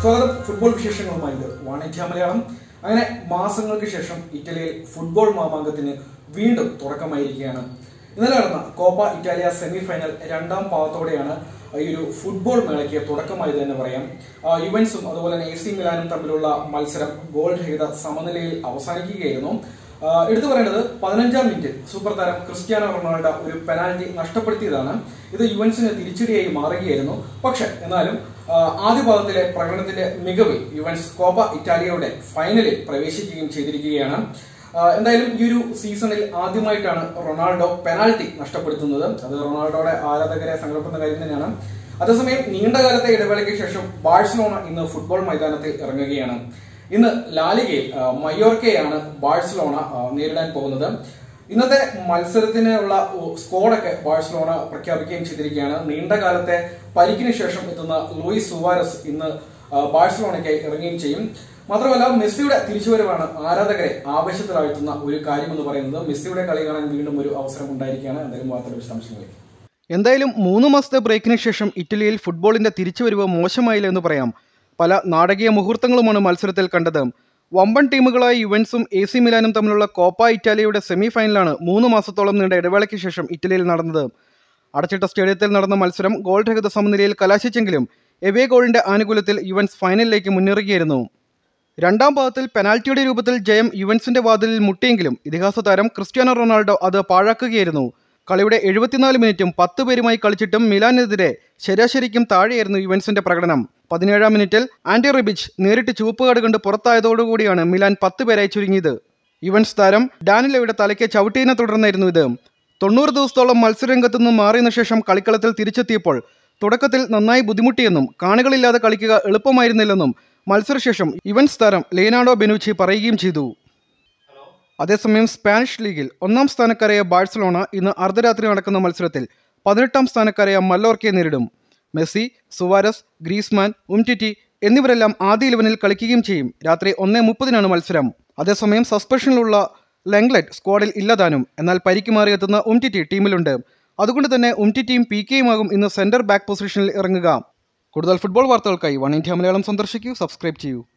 സ്വാഗതം ഫുട്ബോൾ വിശേഷങ്ങളുമായിട്ട് വാണിജ്യ മലയാളം അങ്ങനെ മാസങ്ങൾക്ക് ശേഷം ഇറ്റലിയിൽ ഫുട്ബോൾ മാമാങ്കത്തിന് വീണ്ടും തുടക്കമായിരിക്കുകയാണ് ഇന്നലെ നടന്ന കോപ്പ ഇറ്റാലിയ സെമി ഫൈനൽ രണ്ടാം പാദത്തോടെയാണ് ഈ ഒരു ഫുട്ബോൾ മേളയ്ക്ക് തുടക്കമായത് എന്ന് പറയാം ആ, യുവൻസും അതുപോലെ തന്നെ എ സി മിലാനും തമ്മിലുള്ള മത്സരം ഗോൾ രഹിത സമനിലയിൽ അവസാനിക്കുകയായിരുന്നു ആ, എടുത്തു പറയേണ്ടത് പതിനഞ്ചാം മിനിറ്റിൽ സൂപ്പർ താരം ക്രിസ്ത്യാനോ റൊണാൾഡോ ഒരു പെനാൽറ്റി നഷ്ടപ്പെടുത്തിയതാണ് ഇത് യുവൻസിന് തിരിച്ചടിയായി മാറുകയായിരുന്നു പക്ഷെ എന്നാലും ആ, ആദ്യ ഭാഗത്തിലെ പ്രകടനത്തിന്റെ മികവിൽ യുവൻസ് കോപ്പ ഇറ്റാലിയയുടെ ഫൈനലിൽ പ്രവേശിക്കുകയും ചെയ്തിരിക്കുകയാണ് ആ, എന്തായാലും ഈ ഒരു സീസണിൽ ആദ്യമായിട്ടാണ് റൊണാൾഡോ പെനാൽറ്റി നഷ്ടപ്പെടുത്തുന്നത് അത് റൊണാൾഡോയുടെ ആരാധകരെ സങ്കടപ്പെടുന്ന കാര്യം തന്നെയാണ് അതേസമയം നീണ്ടകാലത്തെ ഇടവേളയ്ക്ക് ശേഷം ബാഴ്സലോണ ഇന്ന് ഫുട്ബോൾ മൈതാനത്തിൽ ഇറങ്ങുകയാണ് ഇന്ന് ലാലിഗയിൽ ആ, മയോർക്കയാണ് ബാഴ്സലോണ ആ, നേരിടാൻ പോകുന്നത് ഇന്നത്തെ മത്സരത്തിനുള്ള ഉ, സ്ക്വാഡൊക്കെ ബാഴ്സലോണ പ്രഖ്യാപിക്കുകയും ചെയ്തിരിക്കുകയാണ് നീണ്ട കാലത്തെ പരിക്കിന് ശേഷം എത്തുന്ന ലൂയിസ് സുവാരസ് ഇന്ന് ആ, ബാഴ്സലോണയ്ക്കായി ഇറങ്ങുകയും ചെയ്യും മാത്രമല്ല മെസ്സിയുടെ തിരിച്ചുവരവാണ് ആരാധകരെ ആവേശത്തിലാഴ്ത്തുന്ന ഒരു കാര്യം എന്ന് പറയുന്നത് മെസ്സിയുടെ കളി കാണാൻ വീണ്ടും ഒരു അവസരം ഉണ്ടായിരിക്കുകയാണ് എന്തായാലും വാർത്തയുടെ വിശദാംശങ്ങളിലേക്ക് എന്തായാലും മൂന്ന് മാസത്തെ ബ്രേക്കിന് ശേഷം ഇറ്റലിയിൽ ഫുട്ബോളിന്റെ തിരിച്ചുവരവ് മോശമായില്ല എന്ന് പറയാം പല നാടകീയ മുഹൂർത്തങ്ങളുമാണ് മത്സരത്തിൽ കണ്ടത് വമ്പൻ ടീമുകളായ യുവൻസും എ സി മിലാനും തമ്മിലുള്ള കോപ്പ ഇറ്റാലിയയുടെ സെമി ഫൈനലാണ് മൂന്ന് മാസത്തോളം നീണ്ട ഇടവേളയ്ക്ക് ശേഷം ഇറ്റലിയിൽ നടന്നത് അടച്ചിട്ട സ്റ്റേഡിയത്തിൽ നടന്ന മത്സരം ഗോൾ രഹിത സമനിലയിൽ കലാശിച്ചെങ്കിലും എവേ ഗോളിന്റെ ആനുകൂല്യത്തിൽ യുവൻസ് ഫൈനലിലേക്ക് മുന്നേറുകയായിരുന്നു രണ്ടാം പാദത്തിൽ പെനാൽറ്റിയുടെ രൂപത്തിൽ ജയം യുവൻസിന്റെ വാതിലിൽ മുട്ടിയെങ്കിലും ഇതിഹാസ താരം ക്രിസ്ത്യാനോ റൊണാൾഡോ അത് പാഴാക്കുകയായിരുന്നു കളിയുടെ എഴുപത്തിനാല് മിനിറ്റും പത്ത് പേരുമായി കളിച്ചിട്ടും മിലാനെതിരെ ശരാശരിക്കും താഴെയായിരുന്നു യുവൻസിന്റെ പ്രകടനം പതിനേഴാം മിനിറ്റിൽ ആന്റി റിബിച്ച് നേരിട്ട് ചുവപ്പ് കാർഡ് കണ്ട് പുറത്തായതോടുകൂടിയാണ് മിലാൻ പത്ത് പേരായി ചുരുങ്ങിയത് യുവൻസ് താരം ഡാനിലയുടെ തലയ്ക്ക് ചവിട്ടിയതിനെ തുടർന്നായിരുന്നു ഇത് തൊണ്ണൂറ് ദിവസത്തോളം മത്സരരംഗത്തു നിന്ന് മാറിയതിനു ശേഷം കളിക്കളത്തിൽ തിരിച്ചെത്തിയപ്പോൾ തുടക്കത്തിൽ നന്നായി ബുദ്ധിമുട്ടിയെന്നും കാണികളില്ലാതെ കളിക്കുക എളുപ്പമായിരുന്നില്ലെന്നും മത്സരശേഷം ഇവൻസ് താരം ലിയനാർഡോ ബെനൂച്ചി പറയുകയും ചെയ്തു അതേസമയം സ്പാനിഷ് ലീഗിൽ ഒന്നാം സ്ഥാനക്കാരായ ബാഴ്സലോണ ഇന്ന് അർദ്ധരാത്രി നടക്കുന്ന മത്സരത്തിൽ പതിനെട്ടാം സ്ഥാനക്കാരായ മല്ലോർക്കയെ നേരിടും മെസ്സി സുവാരസ് ഗ്രീസ്മാൻ ഉംറ്റിറ്റി എന്നിവരെല്ലാം ആദ്യ ഇലവനിൽ കളിക്കുകയും ചെയ്യും രാത്രി ഒന്നേ മുപ്പതിനാണ് മത്സരം അതേസമയം സസ്പെൻഷനിലുള്ള ലെങ്ലെറ്റ് സ്ക്വാഡിൽ ഇല്ലതാനും എന്നാൽ പരിക്ക് മാറി എത്തുന്ന ഉംറ്റിറ്റി ടീമിലുണ്ട് അതുകൊണ്ട് തന്നെ ഉംറ്റിറ്റിയും പി കെയുമാകും ഇന്ന് സെന്റർ ബാക്ക് പൊസിഷനിൽ ഇറങ്ങുക കൂടുതൽ ഫുട്ബോൾ വാർത്തകൾക്കായി വൺ ഇന്ത്യ മലയാളം സന്ദർശിക്കൂ സബ്സ്ക്രൈബ് ചെയ്യൂ